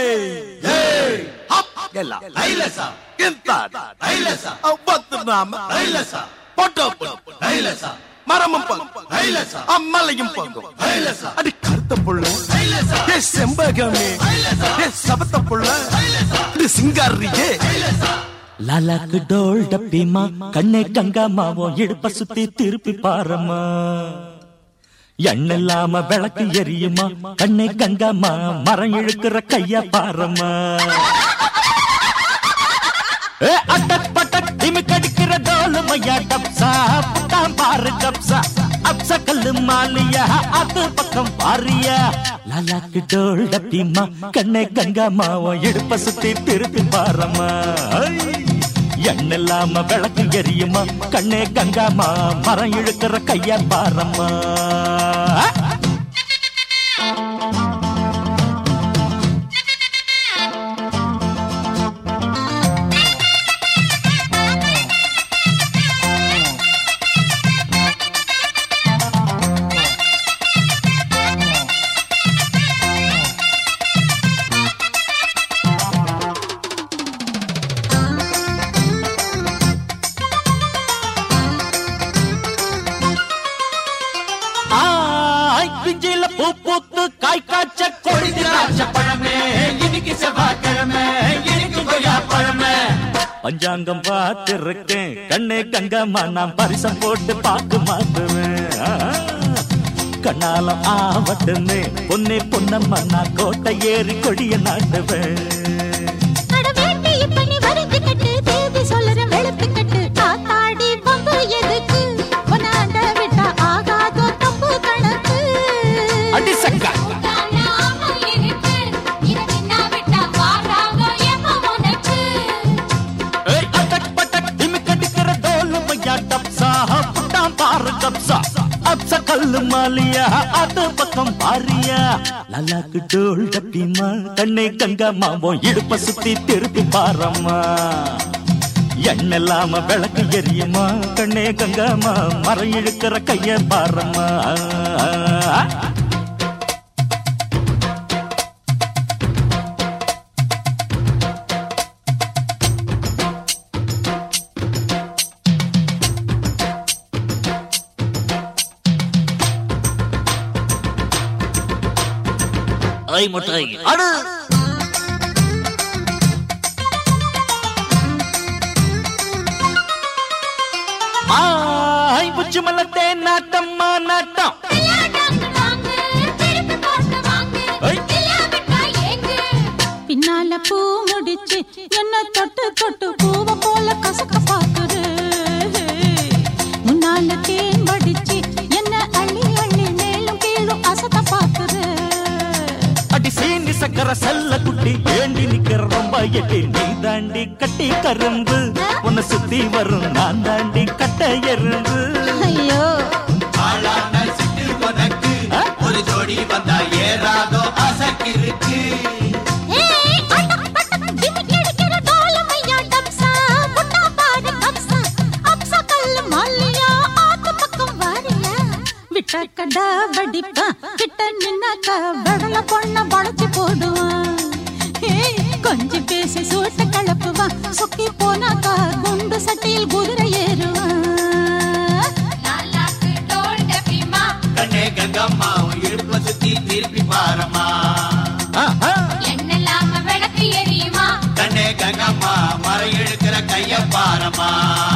ಎಲ್ಲ ಐಲಸ ಇಂತ ಐಲಸ ಅವತ್ತು ನಾಮ ஐலச பொட்டோ ஐலச மரமும் பங்கும் ஐலச அம்மலையும் பங்கும் ஐலச அடி கருத்த புள்ள ஐலச ஏ செம்பகமே ஏ சபத்த புள்ள இது சிங்காரியே லாலாக்கு டோல் டப்பிமா கண்ணை கங்காமாவும் இடுப்ப சுத்தி திருப்பி பாரம்மா எண்ணில்லாம விளக்கு எரியுமா கண்ணை கங்காமா மரம் இழுக்கிற கைய பாரம்மா ஏ அட்டக் பட்டக் திமி கடிக்கிற டோலு மையா டப்சா புட்டாம் பாரு கப்சா அப்சா கல்லு மாலியா அது பக்கம் பாரியா லாலாக்கு டோல் டப்பிமா கண்ணை கங்காமாவும் இடுப்ப சுத்தி திருப்பி பாரம்மா எண்ணில்லாம விளக்கு எரியுமா கண்ணே கங்காமா மரம் இழுக்கிற கைய பாரம்மா ஆய் பிஞ்சில பூ பூத்து காய் காய்ச்ச கொடி திராட்சை பழமே இன்னைக்கு செவ்வாய்க்கிழமை இன்னைக்கு கொய்யா பழமே பஞ்சாங்கம் பார்த்திருக்கேன் கண்ணே கங்கம்மா நான் பரிசம் போட்டு பார்க்க மாட்டுவேன் ஆ, கண்ணாலம் ஆவட்டுன்னு பொன்னே பொன்னம்மா நான் கோட்டை ஏறி கொடிய நாட்டுவேன் அட வேட்டி இப்ப நீ வரிஞ்சு கட்டு, தேதி சொல்லுறேன் வெளுத்து கட்டு. காத்தாடி வம்பு எதுக்கு? உன்னாண்ட விட்டா ஆகாதோ தப்பு கணக்கு. அடி சக்கா நாம இருக்கு, இதை நின்னா விட்டா வாராதோ எப்ப உனக்கு? ஏய், அட்டக் பட்டக் திமிக் அடிக்கிற டோலு மையா டப்சா, புட்டாம் பாரு கப்சா. அப்சா கல்லு மாலியா, அது பக்கம் பாரியா. லலாக்கு டோல் டப்பிமா, கண்ணை கங்கம்மா, உன் இடுப்ப சுத்தி திருப்பி பாரம்மா எண்ணெல்லாம விளக்கு எரியுமா கண்ணே கங்கம்மா மரம் இழுக்கிற கைய பாரம்மா ஐ முட்டை அடு ஆய் புச்சு மலத்தே நாட்டம்மா நாட்டம் விளையாடாங்க வாங்க, திருப்பி போட்டு வாங்க, ஐ. இல்லாவிட்டா ஏங்கு. பின்னால பூ முடிச்சு என்ன தொட்டு தொட்டு பூவ போல கசக்க பாக்குது முன்னால தேன் வடிச்சு என்ன அள்ளி அள்ளி மேலும் கீழும் அசத்த பாக்குது அடி சீனி சக்கர செல்ல குட்டி ஏண்டி நிக்கிற ரொம்ப எட்டி நீ தாண்டி கட்டி கரும்பு உன்னை சுத்தி வரும் நான் தாண்டி கட்ட எறும்பு ஐயோ ஆளான சிட்டு உனக்கு ஒரு ஜோடி வந்தா ஏறாதோ அசக்கிருக்கு ஏய், அடக் படக் திமிக் அடிக்கிற டோலமையா டப்சா, புட்டா பாரு கப்சா, அப்சா கல்லு மல்லியா, ஆத்து பக்கம் வாரியா. விட்டாக்கடா வடிப்பான், கிட்ட நின்னாக்கா வெடல பொண்ண வளைச்சு போடுவான். ஏய், கொஞ்சி பேசி சூட்ட கலப்புவான், சொக்கி போனாக்கா குண்டு சட்டியில் குதிரை ஏறுவான் கண்ணே கங்கம்மா உன் இடுப்ப சுத்தி திருப்பி பாரம்மா ஆஹா. என்னெல்லாம விளக்கு எரியுமா கண்ணே கங்கம்மா மரம் இழுக்கிற கைய பாரம்மா